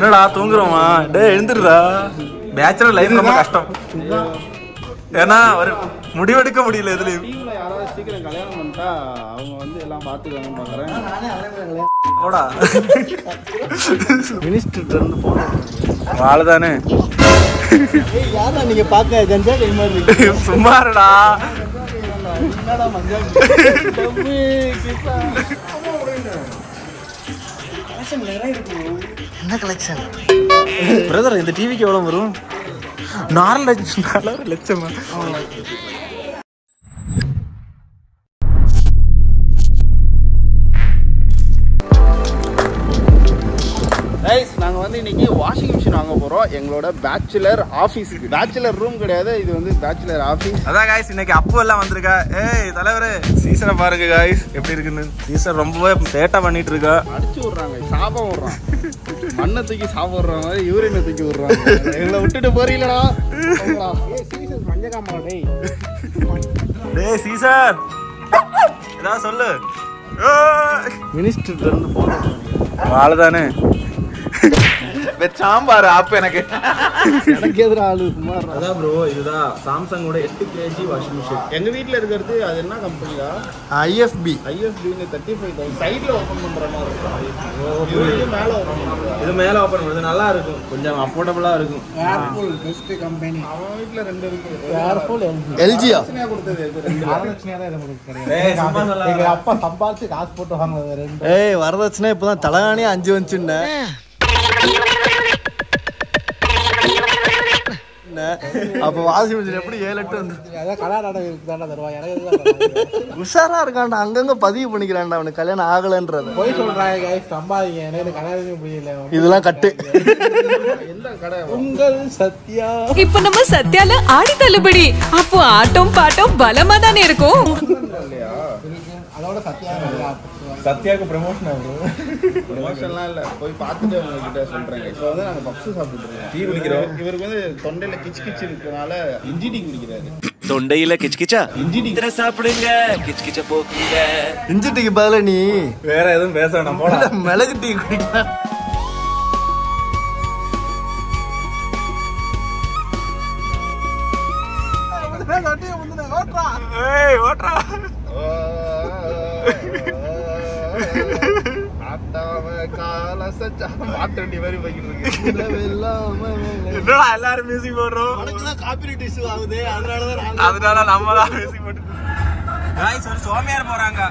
என்னடா தூங்குறோமா டேய் எழுந்துடுறா bachelor life ரொம்ப கஷ்டம் ஏன்னா ஒரு முடிவெடுக்க முடியல எதுலயும் டீம்ல யாராவது சீக்கிரம் கல்யாணம் பண்ணிட்டா அவங்க வந்து எல்லாம் பாத்துக்குவாங்கன்னு பாக்குறேன் போடா மினிஸ்டர் இருந்து போனோம் வாழதானே ஏய் யாரா நீங்க பாக்க கஞ்சா கை மாதிரி இருக்கு சும்மாருடா என்னடா மஞ்சா டம்மி கிசா என்ன கலெக்ஷன் பிரதர் இந்த டிவிக்கு எவ்வளவு வரும் நாலு லட்சம் நாலு லட்சமா கைஸ் நாங்க வந்து இன்னைக்கு வாஷிங் மிஷின் வாங்க போறோம் எங்களோட பேச்சுலர் ஆபீஸ்க்கு பேச்சுலர் ரூம் கிடையாது இது வந்து பேச்சுலர் ஆபீஸ் அதான் காய்ஸ் இன்னைக்கு அப்பு எல்லாம் வந்திருக்கா ஏய் தலைவரே சீசனை பாருங்க காய்ஸ் எப்படி இருக்குன்னு சீசன் ரொம்பவே சேட்டா பண்ணிட்டு இருக்கா அடிச்சு விடுறாங்க சாபம் விடுறான் மண்ணை தூக்கி சாபம் விடுற மாதிரி யூரினை தூக்கி விடுறாங்க எங்களை விட்டுட்டு போறீங்களா பஞ்சகாமா டேய் டேய் சீசன் ஏதாவது சொல்லு ஏய். மினிஸ்டர் இருந்து போனோம் வாழதானே சாம்பார் ஆப்பு எனக்கு எனக்கு எதிர ஆளு சுமார் அதான் ப்ரோ இதுதான் சாம்சங்கோட எட்டு கேஜி வாஷிங் மிஷின் எங்க வீட்ல இருக்கிறது அது என்ன கம்பெனிடா ஐஎஃபி ஐஎஸ்பின்னு தேர்ட்டி ஃபைவ் தௌசண்ட் சைடில் ஓப்பன் பண்ணுற மாதிரி இருக்கும் இது மேலே ஓப்பன் பண்ணுறது இது மேல ஓபன் பண்ணுது நல்லா இருக்கும் கொஞ்சம் அஃபோர்டபுளா இருக்கும் ஏர்ஃபுல் பெஸ்ட் கம்பெனி அவன் வீட்டில் ரெண்டு இருக்கு ஏர்ஃபுல் எல்ஜியா கொடுத்தது இது ரெண்டு ஏய், சும்மா சொல்லாத. அப்பா சம்பாதிச்சு காசு போட்டு வாங்கினது ரெண்டு ஏய் வரதட்சணை இப்போதான் தலகாணி அஞ்சு வந்துச்சுன்னேன் அப்போ வாஷிங் மிஷின் எப்படி ஏழு எட்டு வந்து உஷாரா இருக்கான்டா அங்கங்க பதிவு பண்ணிக்கிறான்டா அவனுக்கு கல்யாணம் ஆகலன்றது போய் சொல்றாங்க guys, சம்பாதிங்க எனக்கு கல்யாணமே முடியல இதெல்லாம் கட்டு எந்த கடை உங்கள் சத்யா இப்ப நம்ம சத்யால ஆடி தள்ளுபடி அப்போ ஆட்டம் பாட்டம் பலமா தானே இருக்கும் அதோட சத்யா சத்யாக்கு ப்ரமோஷன் ஆகும் ப்ரொமோஷன்லாம் இல்லை போய் பார்த்துட்டு உங்ககிட்ட சொல்கிறேன் இப்போ வந்து நாங்கள் பப்ஸு சாப்பிட்டுருக்கோம் டீ குடிக்கிறோம் இவருக்கு வந்து தொண்டையில் கிச்சு கிச்சு இருக்கிறனால இஞ்சி டீ குடிக்கிறாரு தொண்டையில கிச்கிச்சா இஞ்சி டீ இத்தனை சாப்பிடுங்க கிச்கிச்ச போக்குங்க இஞ்சி டீக்கு பதிலாக நீ வேற எதுவும் பேச வேணாம் போடா மிளகு டீ குடிக்கலாம் ஏய் ஓட்றா மாட்டு மாதிரி போய்கிட்டு இருக்கு என்னடா எல்லாரும் மியூசிக் போடுறோம் காப்பிரைட் இஷ்யூ ஆகுது அதனாலதான் அதனால நம்ம தான் மியூசிக் போட்டு காய்ஸ் ஒரு சோமியார் போறாங்க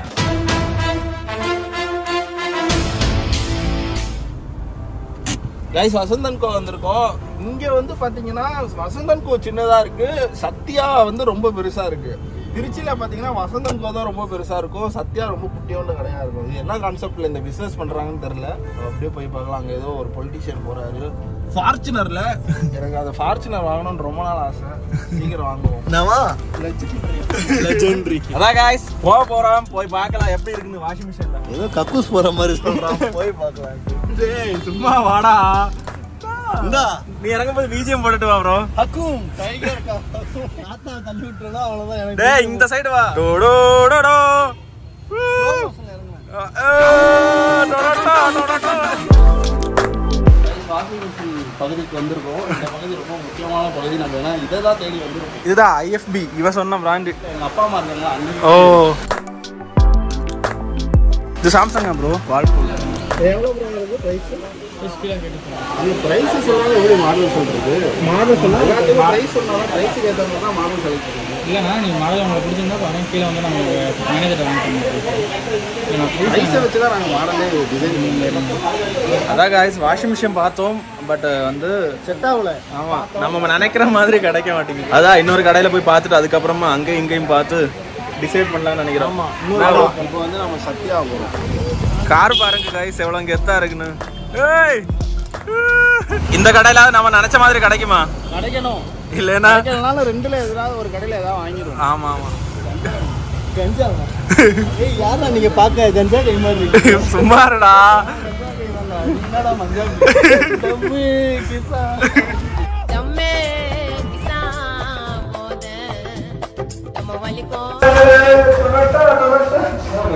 கைஸ் வசந்தன் கோ வந்திருக்கோம் இங்க வந்து பாத்தீங்கன்னா வசந்தன் கோ சின்னதா இருக்கு சத்யா வந்து ரொம்ப பெருசா இருக்கு திருச்சியில பாத்தீங்கன்னா வசந்தன் கோ தான் ரொம்ப பெருசா இருக்கும் சத்யா ரொம்ப குட்டியோண்டு கடையா இருக்கும் இது என்ன கான்செப்ட்ல இந்த பிசினஸ் பண்றாங்கன்னு தெரியல அப்படியே போய் பார்க்கலாம் அங்க ஏதோ ஒரு பொலிட்டிஷியன் போறாரு ஃபார்ச்சுனர்ல எனக்கு அந்த ஃபார்ச்சுனர் வாங்கணும்னு ரொம்ப நாள் ஆசை சீக்கிரம் வாங்குவோம் லெஜெண்டரி அதான் காய்ஸ் போக போறோம் போய் பார்க்கலாம் எப்படி இருக்குன்னு வாஷிங் மிஷின்ல ஏதோ கக்கூஸ் போற மாதிரி சொல்றான் போய் பார்க்கலாம் டேய் சும்மா வாடா இந்தா நீ இறங்கும் போது பிஜிஎம் போட்டுட்டு வா ப்ரோ ஹக்கும் டைகர் ஹக்கும் தாத்தா தள்ளி விட்டுறா அவ்வளவுதான் எனக்கு டேய் இந்த சைடு வா டோடோ டோடோ வாஷிங் மிஷின் பகுதிக்கு வந்திருக்கோம் இந்த பகுதி ரொம்ப முக்கியமான பகுதி நம்ம ஏன்னா இதை தான் தேடி வந்திருக்கோம் இதுதான் ஐஎஃப்பி இவ சொன்ன பிராண்டு எங்க அப்பா அம்மா இருக்காங்க அண்ணன் ஓ இது சாம்சங்கா ப்ரோ வால்பூல் அது பிரைஸ் சொன்னாலும் எப்படி மாடல் சொல்றது மாடல் சொன்னா எல்லாத்துக்கும் பிரைஸ் சொன்னாலும் பிரைஸுக்கு ஏற்ற மாதிரி தான் மாடல் செலக்ட் பண்ணுவோம் இல்லைண்ணா நீ மாடல் உங்களுக்கு பிடிச்சிருந்தா பாருங்க கீழே வந்து நம்ம மேனேஜர் வாங்கிக்கணும் பிரைஸை வச்சு தான் நாங்கள் மாடலே டிசைன் அதான் காய்ஸ் வாஷிங் மிஷின் பார்த்தோம் பட் வந்து செட் ஆகல ஆமா நம்ம நினைக்கிற மாதிரி கிடைக்க மாட்டேங்குது அதான் இன்னொரு கடையில போய் பார்த்துட்டு அதுக்கப்புறமா அங்கேயும் இங்கேயும் பார்த்து டிசைட் பண்ணலாம்னு நினைக்கிறோம் இப்போ வந்து நம்ம சத்யா போகிறோம் கார் பாருங்க காய்ஸ் எவ்வளவு கெத்தா இருக்குன்னு ஏய் இந்த கடையில நம்ம நினைச்ச மாதிரி கிடைக்குமா கிடைக்கணும் இல்லைன்னா கிடைக்கிறதுனால ரெண்டுல எதாவது ஒரு கடையில் ஏதாவது வாங்கிடுவோம் ஆமா ஆமா கஞ்சா ஏய் யாரா நீங்க பார்க்க கஞ்சா கை மாதிரி இருக்கு சும்மாருடா என்னடா மஞ்சள் டம்மி கிசா Dame quizá poder Dame waliko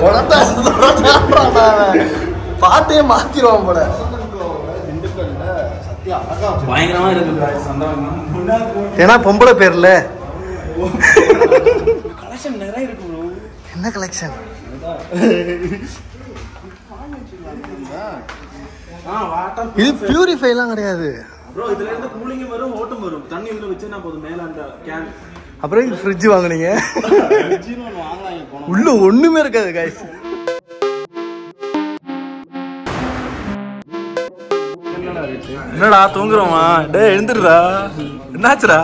பாட்டே மாத்திடுவான் போல திண்டுக்கல்ல சத்யா அழகா வச்சிருக்காங்க. பயங்கரமா இருக்கு guys, அந்த வாங்கி ஏன்னா பொம்பளை பேர்ல கலெக்ஷன் நிறைய இருக்கு ப்ரோ என்ன கலெக்ஷன் ஆ வாட்டர் இது பியூரிஃபைலாம் கிடையாது ப்ரோ இதுல இருந்து கூலிங் வரும் ஓட்டம் வரும் தண்ணி இதுல வச்சுனா போதும் மேல அந்த கேன் அப்புறம் இது ஃப்ரிட்ஜ் வாங்குனீங்க ஃப்ரிட்ஜ்னு ஒன்று வாங்கலாம் இங்க போனோம் உள்ள ஒண்ணுமே இருக்காது guys என்னடா தூங்குறோமா டேய் எழுந்துடுறா என்னாச்சுடா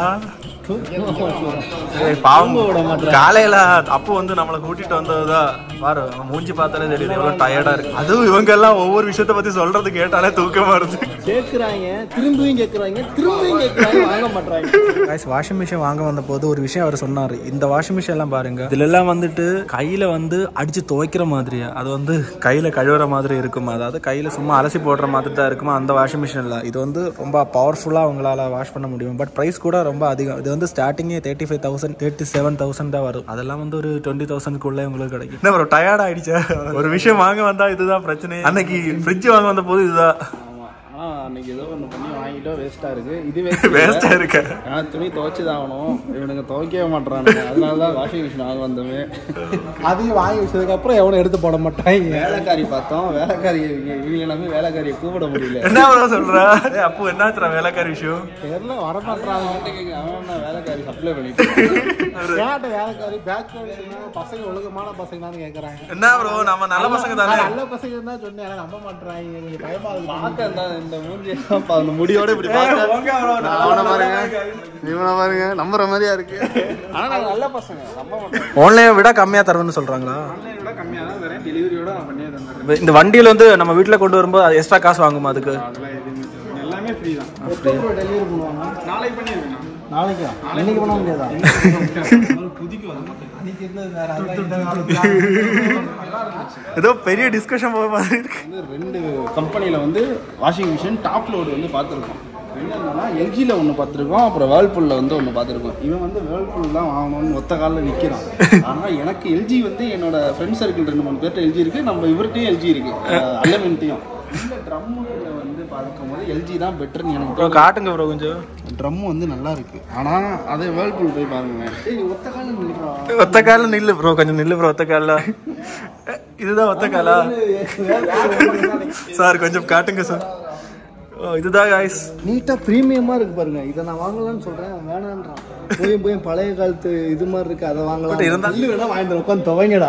ஏய், பாவம் காலையில அப்போ வந்து நம்மளை கூட்டிட்டு வந்ததுதான் பாரு அவன் மூஞ்சி பார்த்தாலே தெரியுது எவ்வளவு டயர்டா இருக்கு அதுவும் இவங்க எல்லாம் ஒவ்வொரு விஷயத்த பத்தி சொல்றது கேட்டாலே தூக்கமா வருது கேட்குறாங்க திரும்பியும் கேட்குறாங்க திரும்பியும் கேட்குறாங்க வாங்க மாட்டாங்க காய்ஸ் வாஷிங் மிஷின் வாங்க வந்த போது ஒரு விஷயம் அவர் சொன்னாரு இந்த வாஷிங் மிஷின் எல்லாம் பாருங்க இதுல எல்லாம் வந்துட்டு கையில வந்து அடிச்சு துவைக்கிற மாதிரியா அது வந்து கையில கழுவுற மாதிரி இருக்குமா அதாவது கையில சும்மா அலசி போடுற மாதிரி தான் இருக்குமா அந்த வாஷிங் மிஷின்ல இது வந்து ரொம்ப பவர்ஃபுல்லா உங்களால வாஷ் பண்ண முடியும் பட் பிரைஸ் கூட ரொம்ப அதிகம் இது வந்து ஸ்டார்டிங்கே thirty five thousand thirty seven thousand தான் வரும் அதெல்லாம் வந்து ஒரு டுவெண்ட்டி தௌசண்ட்குள்ளே உங்களுக்கு கிடைக்கும் என்ன ப்ரோ டயர்ட் ஆயிடுச்சா ஒரு விஷயம் வாங்க வந்தா இதுதான் பிரச்சனை அன்னைக்கு ஃப்ரிட்ஜ் வாங்க வந்த போது இதுதான் ஆனா அன்னைக்கு ஏதோ ஒன்று பண்ணி வாங்கிட்டோம் வேஸ்டா இருக்கு இது வேஸ்டா இருக்க நான் துணி துவைச்சு தான் ஆகணும் இவனுங்க துவைக்கவே மாட்டானுங்க அதனால தான் வாஷிங் மிஷின் வாங்க வந்தோமே அதையும் வாங்கி வச்சதுக்கு அப்புறம் எவனும் எடுத்து போட மாட்டாங்க வேலைக்காரி பார்த்தோம் வேலைக்காரி இவங்க இவங்க நம்பி வேலைக்காரியை கூப்பிட முடியல என்ன ப்ரோ சொல்ற ஏய், அப்போ என்னாச்சுடா வேலைக்கார விஷயம் தெரியல வர மாட்டாங்க அவன் நான் வேலைக்காரி சப்ளை பண்ணிட்டு கேட்ட வேலைக்காரி பேச்சுலர் பசங்க ஒழுக்கமான பசங்களான்னு கேக்குறாங்க என்ன ப்ரோ நம்ம நல்ல பசங்க தானே நல்ல பசங்க தான் சொன்னேன் எனக்கு நம்ப மாட்டாங்க எனக்கு பயமா இருக்கு பார்க்க தான் இந்த மூஞ்சி அந்த முடியோட இப்படி பார்க்க அவனை பாருங்க இவனை பாருங்க நம்புற மாதிரியா இருக்கு ஆனா நாங்க நல்ல பசங்க நம்ப மாட்டோம் ஆன்லைனை விட கம்மியா தரும்னு சொல்றாங்களா விட கம்மியாக தான் தரேன் டெலிவரியோட நான் பண்ணியே தந்துடுறேன் இந்த வண்டியில வந்து நம்ம வீட்ல கொண்டு வரும்போது எக்ஸ்ட்ரா காசு வாங்குமா அதுக்கு அதெல்லாம் எதுவுமே தேவை. எல்லாமே ஃப்ரீ தான் டெலிவரி பண்ணுவாங்க நாளைக்கு பண்ணிடுவேன் நான். நாளைக்கு இன்னைக்கு பண்ண முடியாதா புதிக்கும் அது மட்டும் அன்னைக்கு இருந்தது வேற அதான் இந்த காலத்துல ஏதோ பெரிய டிஸ்கஷன் போக மாதிரி இருக்கு வந்து ரெண்டு கம்பெனியில் வந்து வாஷிங் மிஷின் டாப் லோடு வந்து பார்த்துருக்கோம் என்னன்னா எல்ஜியில் ஒன்று பார்த்துருக்கோம் அப்புறம் வேர்ல்பூலில் வந்து ஒன்று பார்த்துருக்கோம் இவன் வந்து வேர்ல்பூல் தான் வாங்கணும்னு ஒத்த காலில் நிற்கிறான் ஆனால் எனக்கு எல்ஜி வந்து என்னோட ஃப்ரெண்ட் சர்க்கிள் ரெண்டு மூணு பேர்ட்ட எல்ஜி இருக்குது நம்ம இவர்கிட்டையும் எல்ஜி இருக்குது அல்லமெண்ட்டையும் இந்த ட்ரம்முல வந்து பார்க்கும்போது எல்ஜி தான் பெட்டர்னு எனக்கு ப்ரோ காட்டுங்க ப்ரோ கொஞ்சம் ட்ரம் வந்து நல்லா இருக்கு ஆனால் அதே வேர்ல்பூல் போய் பாருங்க ஒத்த காலில் நிற்கிறான் ஒத்த கால நில்லு ப்ரோ கொஞ்சம் நில்லு ப்ரோ ஒத்த கால இதுதான் ஒத்த காலா சார் கொஞ்சம் காட்டுங்க சார் ஓ இதுதான் காய்ஸ் நீட்டா பிரீமியமா இருக்கு பாருங்க இதை நான் வாங்கலாம்னு சொல்றேன் அவன் வேணான்றான் போய் போய் பழைய காலத்து இது மாதிரி இருக்கு அதை வாங்கலாம் இருந்தா- இல்ல வேணா வாங்கிட்டு உட்காந்து துவங்கடா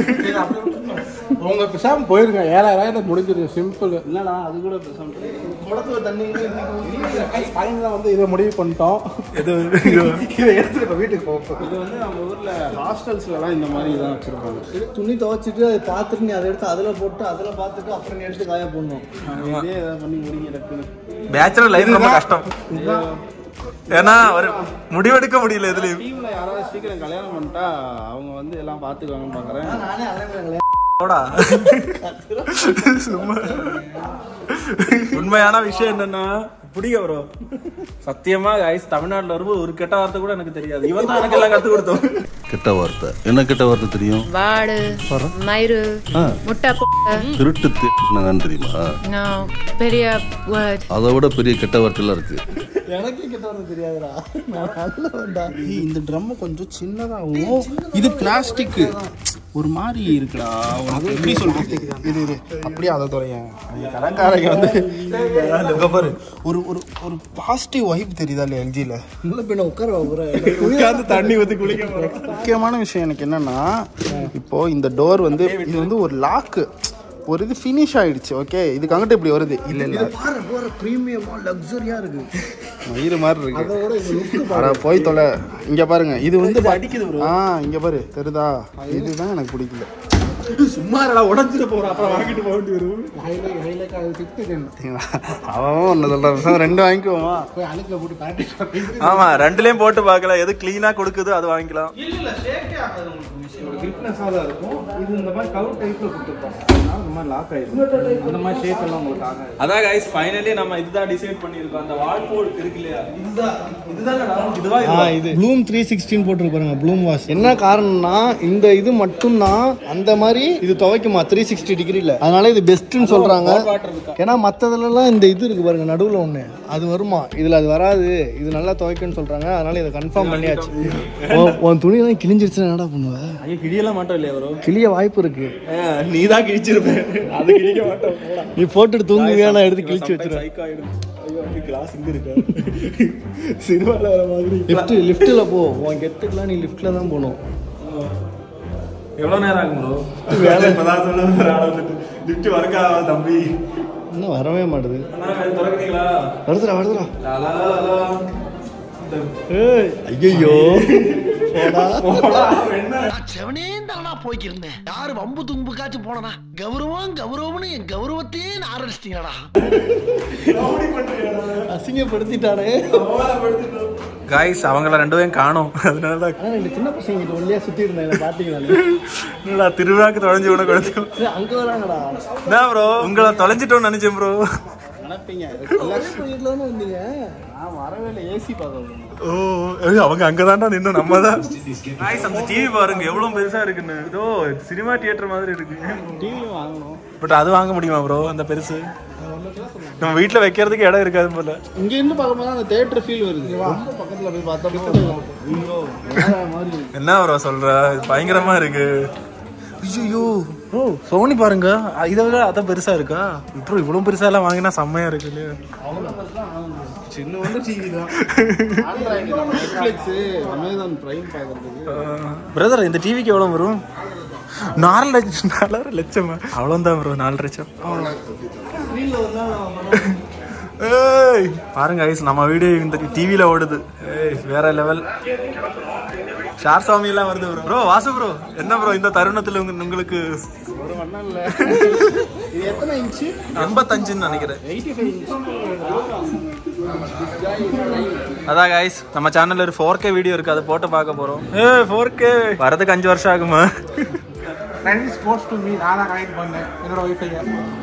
உங்க பேசாம போயிருங்க ஏழாயிரம் ரூபாய் முடிஞ்சிருக்கு சிம்பிள் இல்லைடா அது கூட பேசாமல் குடத்துல தண்ணி ஃபைனலாக வந்து இதை முடிவு பண்ணிட்டோம் இது இதை எடுத்துட்டு இப்போ வீட்டுக்கு போகும் இது வந்து நம்ம ஊர்ல ஹாஸ்டல்ஸ்லலாம் இந்த மாதிரி தான் வச்சிருப்பாங்க துணி துவைச்சிட்டு அதை பார்த்துட்டு நீ அதை எடுத்து அதில் போட்டு அதில் பார்த்துட்டு அப்புறம் நீ எடுத்து காய போடணும் இதே ஏதாவது பண்ணி முடிங்க டக்குன்னு பேச்சுலர் லைஃப் ரொம்ப கஷ்டம் ஏன்னா ஒரு முடிவெடுக்க முடியல இதுலயும் டீம்ல யாராவது சீக்கிரம் கல்யாணம் பண்ணிட்டா அவங்க வந்து எல்லாம் பார்த்துக்குவாங்கன்னு பார்க்குறேன் நானே அலைமையில போடா சும்மா உண்மையான விஷயம் என்னன்னா பிடிக்க ப்ரோ சத்தியமா கைஸ் தமிழ்நாட்டுல வரும்போது ஒரு கெட்ட வார்த்தை கூட எனக்கு தெரியாது இவன் தான் எனக்கு எல்லாம் கத்து கொடுத்தோம் கெட்ட வார்த்தை என்ன கெட்ட வார்த்தை தெரியும் வாடு மயிறு முட்டை போட்ட திருட்டு என்னன்னு தெரியுமா நான் பெரிய word. அதை விட பெரிய கெட்ட வார்த்தைலாம் இருக்கு எனக்கே கிட்ட வந்து தெரியாதுடா நான் நல்ல வந்தா ஏய், இந்த ட்ரம் கொஞ்சம் சின்னதாகவும் இது பிளாஸ்டிக் ஒரு மாதிரி இருக்குடா உனக்கு எப்படி சொல்றது இது இது அப்படியே அதை துறையன் கடற்காரங்க வந்து இங்க பாரு ஒரு ஒரு ஒரு பாசிட்டிவ் வைப் தெரியுதா இல்லையா எல்ஜியில் நல்ல பின்ன உட்கார உட்காந்து தண்ணி ஊற்றி குளிக்க முக்கியமான விஷயம் எனக்கு என்னன்னா இப்போ இந்த டோர் வந்து இது வந்து ஒரு லாக்கு ஒரு இது ஃபினிஷ் ஆயிடுச்சு ஓகே இதுக்கு அங்கிட்ட இப்படி வருது இல்ல இல்ல பாரு போற பிரீமியமா லக்ஸரியா இருக்கு மயிறு மாதிரி இருக்கு அதோட இந்த லுக்கு அட போய் தொலை இங்க பாருங்க இது வந்து அடிக்குது ஆ இங்க பாரு தெரியுதா இதுதான் எனக்கு பிடிக்கல சும்மா இருடா, உடைஞ்சிட போறோம் அப்புறம் வாங்கிட்டு போக வேண்டி வரும் ஹைலைட் ஹைலைட் அது சிக்ஸ்த்து பாத்தீங்களா? அவன் ஒன்று சொல்றான் ரெண்டு வாங்கிக்குவோமா போய் அழுக்கில் போட்டு பேட்டி ஆமா ரெண்டுலயும் போட்டு பார்க்கல எது கிளீனா கொடுக்குதோ அது வாங்கிக்கலாம் இல்ல இல்ல ஷேக்கே ஆகாது உங்களுக்கு மிஷின் கிரிப்னஸாக தான் இருக்கும் இது இந்த மாதிரி கவர் டைப்ல கொடுத்துருப்பாங்க இந்த மாதிரி லாக் ஆயிடும் அந்த மாதிரி ஷேப் எல்லாம் உங்களுக்கு ஆகாது அதான் கைஸ் ஃபைனலி நம்ம இதுதான் டிசைட் பண்ணியிருக்கோம் அந்த வால் போல் இருக்கு இல்லையா இதுதான் இதுதான் இதுவா ஆ இது ப்ளூம் த்ரீ சிக்ஸ்டின் போட்டிருக்கு பாருங்க ப்ளூம் வாஷ் என்ன காரணம்னா இந்த இது மட்டும்தான் அந்த மாதிரி இது துவைக்குமா த்ரீ சிக்ஸ்டி டிகிரில அதனால இது பெஸ்ட்னு சொல்றாங்க ஏன்னா மற்றதுலலாம் இந்த இது இருக்கு பாருங்க நடுவில் ஒன்று அது வருமா இதில் அது வராது இது நல்லா துவைக்கும்னு சொல்றாங்க அதனால இதை கன்ஃபார்ம் பண்ணியாச்சு உன்- உன் துணி தான் கிழிஞ்சிருச்சுன்னா என்னடா பண்ணுவ ஐயோ கிடியெல்லாம் மாட்டோம் இல்லையா ப்ரோ கிளிய வாய்ப்பு இருக்கு நீ தான் கிழிச்சிருப்பேன் அது கிழிக்க மாட்டோம் போடா. நீ போட்டுட்டு தூங்குவியா நான் எடுத்து கிழிச்சு Sometimes வச்சிருவேன் psycho ஆயிடும். ஐயோ, அப்படி glass இங்க இருக்கா? சினிமால வர மாதிரி லிஃப்ட் லிஃப்ட்டில் போ உன் கெத்துக்கெல்லாம் நீ லிஃப்ட்டில் தான் போகணும் எவ்வளவு நேரம் ஆகும் ப்ரோ வேலை இப்பதான் சொல்லுங்க லிஃப்ட் ஒர்க் ஆகாது தம்பி இன்னும் வரவே மாட்டுது அண்ணா, இது திறக்கிறீங்களா வருதுடா வருதுடா லா, லா, லா, லா, லா. ஏய் ஐயோ போடா செவனேந்தானா போய்க்கிருந்தேன் யாரு வம்பு தும்புக்காச்சும் போனனா கௌரவம் கௌரவம்னு என் கௌரவத்தையே ஆரம்பிச்சிட்டீங்களா அசிங்கப்படுத்திட்டானே காய்ஸ் அவங்கள ரெண்டு பேரும் காணோம் அதனால தான் ஆனா ரெண்டு சின்ன பசங்க கிட்ட ஒல்லியா சுத்தி இருந்தேன் பாத்தீங்களா என்னடா திருவிழாக்கு தொலைஞ்சு உனக்கு கொடுத்து அங்க வராங்கடா என்ன ப்ரோ உங்களை தொலைஞ்சிட்டோம்னு நினைச்சேன் ப்ரோ நினைப்பீங்க வீட்டுல தானே வந்தீங்க நான் வரவே இல்லை ஏசி பார்க்க ஓ ஏய், அவங்க அங்கதான்டா நின்னு நம்ம தான் காய்ஸ் அந்த டிவி பாருங்க எவ்வளவு பெருசா இருக்குன்னு ஏதோ சினிமா தியேட்டர் மாதிரி இருக்கு டிவி வாங்கணும் பட் அது வாங்க முடியுமா ப்ரோ அந்த பெருசு நம்ம வீட்ல வைக்கிறதுக்கு இடம் இருக்காது போல இங்க இருந்து பார்க்கும்போது அந்த தியேட்டர் ஃபீல் வருது ரொம்ப பக்கத்துல போய் பார்த்தா ஐயோ வேற மாதிரி என்ன ப்ரோ சொல்ற இது பயங்கரமா இருக்கு ஐயோ ப்ரோ சோனி பாருங்க இதை விட அதான் பெருசா இருக்கா இப்போ இவ்வளவு பெருசா எல்லாம் வாங்கினா செம்மையா இருக்கு இல்லையா சின்ன ஒன்று டிவி தான் ஆண்ட்ராய்டு நெட்ஃப்ளிக்ஸ் அமேசான் பிரைம் பார்க்கறதுக்கு பிரதர் இந்த டிவிக்கு எவ்வளவு வரும் நாலு லட்சம் நாலரை லட்சமா அவ்வளோதான் ப்ரோ நாலு லட்சம் ஏய் பாருங்க ஐஸ் நம்ம வீடியோ இந்த டிவியில ஓடுது ஏய் வேற லெவல் ஷார் சாமி எல்லாம் வருது ப்ரோ ப்ரோ வாசு ப்ரோ என்ன ப்ரோ இந்த தருணத்துல உங்க- உங்களுக்கு ஒரு வண்ணம் இல்லை இது எத்தனை இன்ச்சு எண்பத்தஞ்சுன்னு நினைக்கிறேன் எயிட்டி ஃபைவ் அதான் கைஸ் நம்ம சேனல்ல ஒரு ஃபோர் கே வீடியோ இருக்கு அதை போட்டு பார்க்க போறோம் ஏ ஃபோர் கே வரதுக்கு அஞ்சு வருஷம் ஆகுமா ஃப்ரெண்ட் ஸ்போர்ட்ஸ் டு மீ நான் தான் கனெக்ட் பண்ணேன் என்னோட ஒய்ஃபையை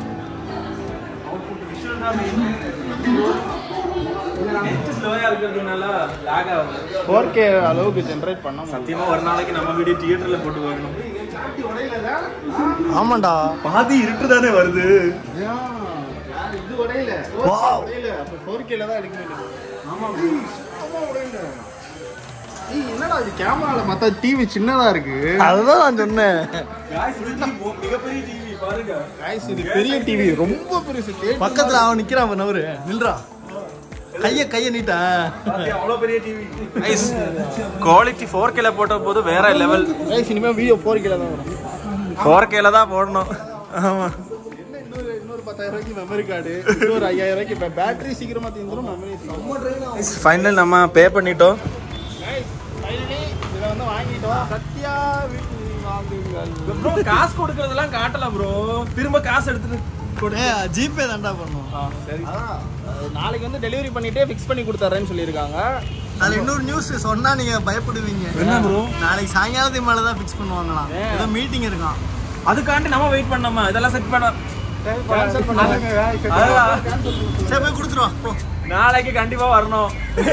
ஸ்லோயா இருக்கிறதுனால லாக் ஆகுது ஃபோர் கே அளவுக்கு ஜென்ரேட் பண்ண முடியும் சத்தியமா ஒரு நாளைக்கு நம்ம வீடியோ தியேட்டர்ல போட்டு பார்க்கணும் ஆமாண்டா பாதி இருட்டு தானே வருது இது உடையில உடையில அப்ப ஃபோர் கேல தான் எடுக்க வேண்டியது ஆமா ஆமா உடையில ஏய், என்னடா இது கேமரால மத்த டிவி சின்னதா இருக்கு அதுதான் நான் சொன்னேன் மிகப்பெரிய டிவி பாருங்க காய்ஸ் இது பெரிய டிவி ரொம்ப பெருசு பக்கத்துல அவன் நிக்கிறான் அவன் அவரு நில்றா கைய கைய நீட்டா அவ்வளவு பெரிய டிவி நைஸ் குவாலிட்டி ஃபோர் கேல போட்ட போது வேற லெவல் காய்ஸ் இனிமே வீடியோ ஃபோர் கேல தான் வரும் ஃபோர் கேல தான் போடணும் ஆமா என்ன இன்னொரு இன்னொரு பத்தாயிரம் ரூபாய்க்கு மெமரி கார்டு இன்னொரு ஐயாயிரம் ரூபாய்க்கு இப்போ பேட்டரி சீக்கிரமா தீர்ந்துடும் மெமரி செம்ம ட்ரெயின் ஃபைனல் நம்ம பே பண்ணிட்டோம் ஃபைனலி இதை வந்து வாங்கிட்டோம் சத்யா வீட்டில் வாங்குங்கள் ப்ரோ காசு கொடுக்கறதெல்லாம் காட்டல ப்ரோ திரும்ப காசு எடுத்துட்டு ஜிபே தான்டா பண்ணுவோம் அதான், அது நாளைக்கு வந்து டெலிவரி பண்ணிட்டே ஃபிக்ஸ் பண்ணி கொடுத்துறேன்னு சொல்லியிருக்காங்க அதுல இன்னொரு நியூஸ் சொன்னா நீங்க பயப்படுவீங்க என்ன bro? நாளைக்கு சாயங்காலத்துக்கு மேல தான் ஃபிக்ஸ் பண்ணுவாங்களாம் ஏதோ மீட்டிங் இருக்கான் அதுக்காண்டி நம்ம வெயிட் பண்ணோமா இதெல்லாம் செட் பண்ண கேன்சல் பண்ணாங்க அதான். சரி போய் கொடுத்துருவான் போ நாளைக்கு கண்டிப்பா வரணும்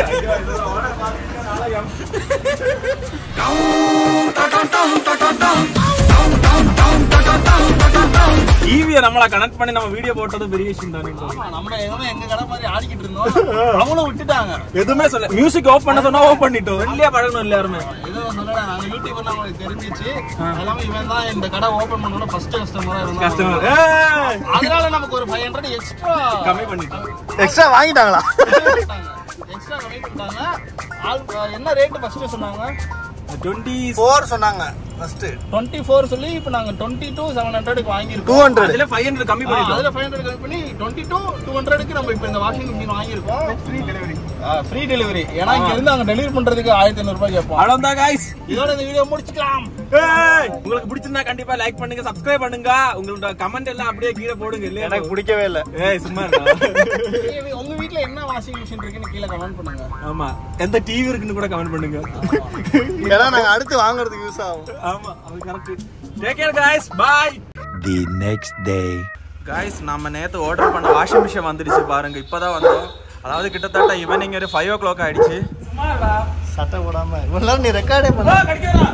டிவியை நம்மள கனெக்ட் பண்ணி நம்ம வீடியோ போட்டது பெரிய விஷயம் தானே நம்ம எதுவுமே எங்க கடை மாதிரி ஆடிக்கிட்டு இருந்தோம் அவங்களும் விட்டுட்டாங்க எதுவுமே சொல்ல மியூசிக் ஆஃப் பண்ண சொன்னா ஆஃப் பண்ணிட்டோம் வெளியே பழகணும் எல்லாருமே ஏதோ சொல்லல நாங்க யூடியூப்ல அவங்களுக்கு தெரிஞ்சிச்சு எல்லாமே இவன் தான் இந்த கடை ஓபன் பண்ணணும் ஃபர்ஸ்ட் கஸ்டமரா இருந்தான் கஸ்டமர் அதனால நமக்கு ஒரு ஃபைவ் ஹண்ட்ரட் எக்ஸ்ட்ரா கம்மி பண்ணிட்டோம் எக்ஸ்ட்ரா வாங்கிட்டாங்களா எக்ஸ்ட்ரா கம்மி பண்ணிட்டாங்க ஆள் என்ன ரேட் ஃபர்ஸ்ட் சொன்னாங்க டுவெண்ட்டி ஃபோர் சொன்னாங்க ஃபர்ஸ்ட் டுவெண்ட்டி ஃபோர் சொல்லி இப்போ நாங்க டுவெண்ட்டி டூ செவன் ஹண்ட்ரடுக்கு வாங்கியிருக்கோம் டூ ஹண்ட்ரட் அதுல ஃபைவ் ஹண்ட்ரட் கம்மி பண்ணிட்டோம் அதில் ஃபைவ் ஹண்ட்ரட் கம்மி பண்ணி டுவெண்ட்டி டூ டூ ஹண்ட்ரடுக்கு நம்ம இப்போ இந்த வாஷிங் மிஷின் வாங்கியிருக்கோம் ஃப்ரீ டெலிவரி ஃப்ரீ டெலிவரி ஏன்னா இங்க இருந்து அங்க டெலிவரி பண்றதுக்கு ஆயிரத்தி ஐநூறுபாய் கேட்போம் அவ்வளவுதான் காய்ஸ் இதோட இந்த வீடியோ முடிச்சுக்கலாம் ஏய், உங்களுக்கு பிடிச்சிருந்தா கண்டிப்பா லைக் பண்ணுங்க சப்ஸ்கிரைப் பண்ணுங்க உங்களோட கமெண்ட் எல்லாம் அப்படியே கீழே போடுங்க இல்லையா எனக்கு பிடிக்கவே இல்லை ஏய் சும்மா இருடா. உங்க வீட்ல என்ன வாஷிங் மிஷின் இருக்குன்னு கீழே கமெண்ட் பண்ணுங்க ஆமா எந்த டிவி இருக்குன்னு கூட கமெண்ட் பண்ணுங்க ஏன்னா நாங்க அடுத்து வாங்குறதுக்கு யூஸ் ஆகும் ஆமா அது correct take care guys bye The next day. Guys நம்ம நேற்று ஆர்டர் பண்ண வாஷிங் மிஷின் வந்துடுச்சு பாருங்க இப்போதான் வந்தோம் அதாவது கிட்டத்தட்ட ஈவினிங் ஒரு ஃபைவ் ஓ கிளாக் ஆயிடுச்சு சட்டை போடாம இவ்வளவு நேரம் நீ ரெக்கார்டே பண்ண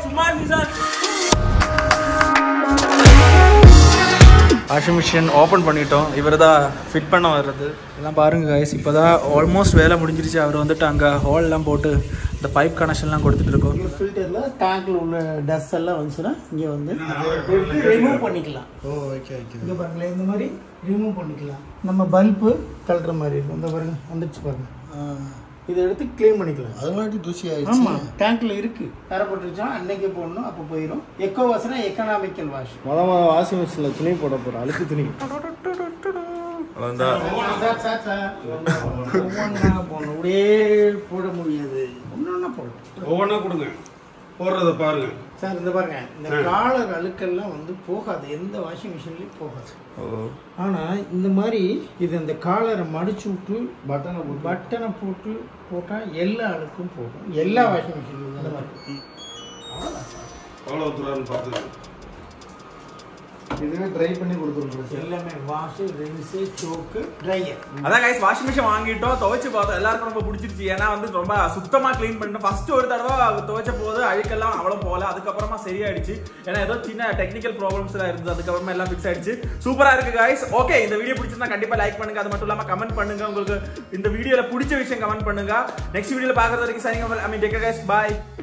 வாஷிங் மிஷின் ஓப்பன் பண்ணிட்டோம் இவர் தான் ஃபிட் பண்ண வர்றது எல்லாம் பாருங்க கைஸ் இப்போ தான் ஆல்மோஸ்ட் வேலை முடிஞ்சிருச்சு அவர் வந்துட்டு அங்கே ஹோல்லாம் போட்டு இந்த பைப் கனெக்ஷன்லாம் கொடுத்துட்டு இருக்கோம் ஃபில்டரில் டேங்க்ல உள்ள டஸ்ட் எல்லாம் வந்துச்சுன்னா இங்கே வந்து எடுத்து ரிமூவ் பண்ணிக்கலாம் ஓ ஓகே ஓகே இங்கே பாருங்களேன் இந்த மாதிரி ரிமூவ் பண்ணிக்கலாம் நம்ம பல்பு கழட்டுற மாதிரி இருக்கும் இந்த பாருங்க வந்துச்சு பாருங்க இதை எடுத்து க்ளீன் பண்ணிக்கலாம் அது மாதிரி தூசி ஆயிடுச்சு ஆமாம் டேங்க்ல இருக்கு தரப்பட்டுருச்சா அன்னைக்கு போடணும் அப்போ போயிடும் எக்கோ வாசனா எக்கனாமிக்கல் வாஷ் முத முத வாஷிங் மிஷினில் துணி போட போகிறோம் அழுக்கு துணி ஒவ்வொன்றா போடணும் அப்படியே போட முடியாது ஒன்றா போடணும் ஒவ்வொன்றா கொடுங்க போடுறத பாருங்க சார் இந்த பாருங்க இந்த காலர் அழுக்கெல்லாம் வந்து போகாது எந்த வாஷிங் மிஷின்லயும் போகாது ஆனா இந்த மாதிரி இது அந்த காலரை மடிச்சு விட்டு பட்டனை பட்டனை போட்டு போட்டா எல்லா அழுக்கும் போகும் எல்லா வாஷிங் மிஷின்லையும் இந்த மாதிரி எவ்வளோ தூரம் பார்த்துக்கோங்க இதுவே ட்ரை பண்ணி கொடுத்துருக்கோம் எல்லாமே வாஷ் ரின்ஸு சோக்கு ட்ரையர் அதான் கைஸ் வாஷிங் மிஷின் வாங்கிட்டோம் துவைச்சு பார்த்தோம் எல்லாருக்கும் ரொம்ப பிடிச்சிருச்சு ஏன்னா வந்து ரொம்ப சுத்தமா க்ளீன் பண்ணிட்டோம் ஃபர்ஸ்ட் ஒரு தடவை துவைச்ச போது அழுக்கெல்லாம் அவ்வளோ போகல அதுக்கப்புறமா சரியாயிடுச்சு ஏன்னா ஏதோ சின்ன டெக்னிக்கல் ப்ராப்ளம்ஸ் எல்லாம் இருந்தது அதுக்கப்புறமா எல்லாம் ஃபிக்ஸ் ஆயிடுச்சு சூப்பரா இருக்கு கைஸ் ஓகே இந்த வீடியோ பிடிச்சிருந்தா கண்டிப்பா லைக் பண்ணுங்க அது மட்டும் இல்லாம கமெண்ட் பண்ணுங்க உங்களுக்கு இந்த வீடியோல பிடிச்ச விஷயம் கமெண்ட் பண்ணுங்க நெக்ஸ்ட் வீடியோல பாக்குறது வரைக்கும் சரிங்க ஐ மீன் டேக் கைஸ் பாய்